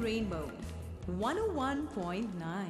Rainbow 101.9.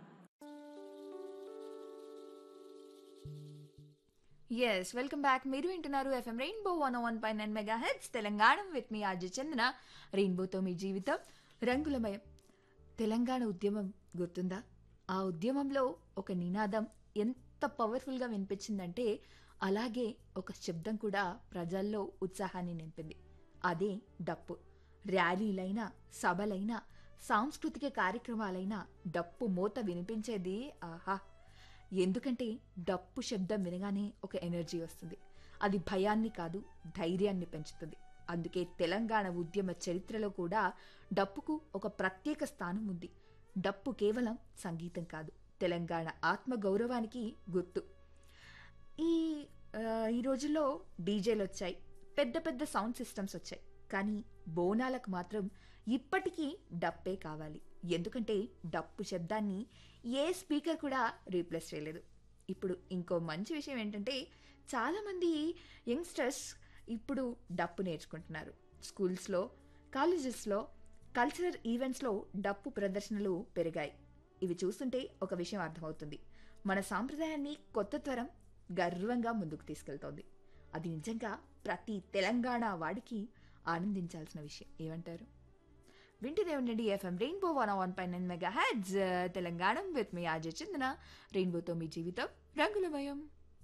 Yes welcome back మీరు వింటున్నారు FM rainbow one one five nine mega heads Telangana with మీ RJ Chandana రెయిన్బోతో మీ జీవితం రంగులమయం తెలంగాణ ఉద్యమం గుర్తుందా ఆ ఉద్యమంలో ఒక నినాదం ఎంత పవర్ఫుల్గా వినిపించిందంటే అలాగే ఒక శబ్దం కూడా ప్రజల్లో ఉత్సాహాన్ని నింపింది అదే డప్పు ర్యాలీలైనా సభలైనా సాంస్కృతిక కార్యక్రమాలైనా డప్పు మోత వినిపించేది ఆహా ఎందుకంటే డప్పు శబ్దం వినగానే ఒక ఎనర్జీ వస్తుంది అది భయాన్ని కాదు ధైర్యాన్ని పెంచుతుంది అందుకే తెలంగాణ ఉద్యమ చరిత్రలో కూడా డప్పుకు ఒక ప్రత్యేక స్థానం ఉంది డప్పు కేవలం సంగీతం కాదు తెలంగాణ ఆత్మ గౌరవానికి గుర్తు ఈ ఆ, ఈ రోజుల్లో డీజేలు వచ్చాయి పెద్ద పెద్ద సౌండ్ సిస్టమ్స్ వచ్చాయి కానీ బోనాలకు మాత్రం ఇప్పటికీ డప్పే కావాలి ఎందుకంటే డప్పు శబ్దాన్ని ఏ స్పీకర్ కూడా రీప్లేస్ చేయలేదు ఇప్పుడు ఇంకో మంచి విషయం ఏంటంటే చాలామంది యంగ్స్టర్స్ ఇప్పుడు డప్పు నేర్చుకుంటున్నారు స్కూల్స్లో కాలేజెస్లో కల్చరల్ ఈవెంట్స్లో డప్పు ప్రదర్శనలు పెరిగాయి ఇవి చూస్తుంటే ఒక విషయం అర్థమవుతుంది మన సాంప్రదాయాన్ని కొత్త తరం గర్వంగా ముందుకు తీసుకెళ్తోంది అది నిజంగా ప్రతి తెలంగాణ వాడికి ఆనందించాల్సిన విషయం ఏమంటారు వింటూనే ఉండండి FM rainbow one one five nine mega heads Telangana with మీ ఆజే చందన రెయిన్బోతో మీ జీవితం రంగులమయం